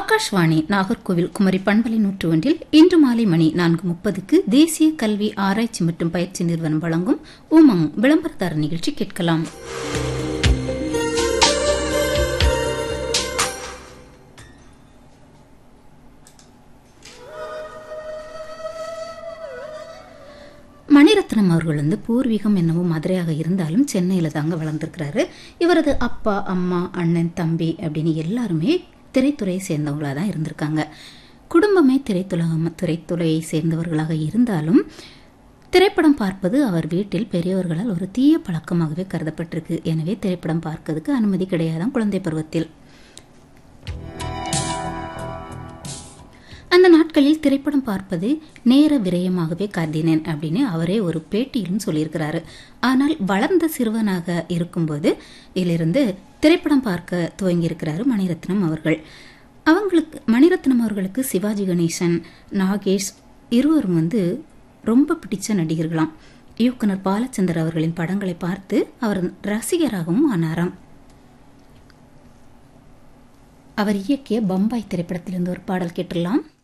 ஆகாஷ்வாணி நாகர்கோவில் குமரி பண்பலை நூற்று ஒன்றில் இன்று மாலை மணி நான்கு முப்பதுக்கு தேசிய கல்வி ஆராய்ச்சி மற்றும் பயிற்சி நிறுவனம் வழங்கும் உமங் விளம்பரதார நிகழ்ச்சி கேட்கலாம் மணிரத்னம் அவர்கள் வந்து பூர்வீகம் என்னவோ மதுரையாக இருந்தாலும் சென்னையில் தாங்க வளர்ந்துருக்கிறாரு இவரது அப்பா அம்மா அண்ணன் தம்பி அப்படின்னு எல்லாருமே திரைத்துறையை சேர்ந்தவங்களாக தான் இருந்திருக்காங்க குடும்பமே திரைத்துலகம் திரைத்துறையை சேர்ந்தவர்களாக இருந்தாலும் திரைப்படம் பார்ப்பது அவர் வீட்டில் பெரியவர்களால் ஒரு தீய பழக்கமாகவே கருதப்பட்டிருக்கு எனவே திரைப்படம் பார்க்கிறதுக்கு அனுமதி கிடையாதான் குழந்தை பருவத்தில் அந்த நாட்களில் திரைப்படம் பார்ப்பது நேர விரயமாகவே கருதினேன் அப்படின்னு அவரே ஒரு பேட்டியிலும் சொல்லியிருக்கிறாரு ஆனால் வளர்ந்த சிறுவனாக இருக்கும்போது இதிலிருந்து திரைப்படம் பார்க்க துவங்கியிருக்கிறாரு மணிரத்னம் அவர்கள் அவங்களுக்கு மணிரத்னம் அவர்களுக்கு சிவாஜி கணேசன் நாகேஷ் இருவரும் வந்து ரொம்ப பிடிச்ச நடிகர்களாம் இயக்குனர் பாலச்சந்தர் அவர்களின் படங்களை பார்த்து அவர் ரசிகராகவும் ஆனாராம் அவர் இயக்கிய பம்பாய் திரைப்படத்திலிருந்து ஒரு பாடல் கேட்டுடலாம்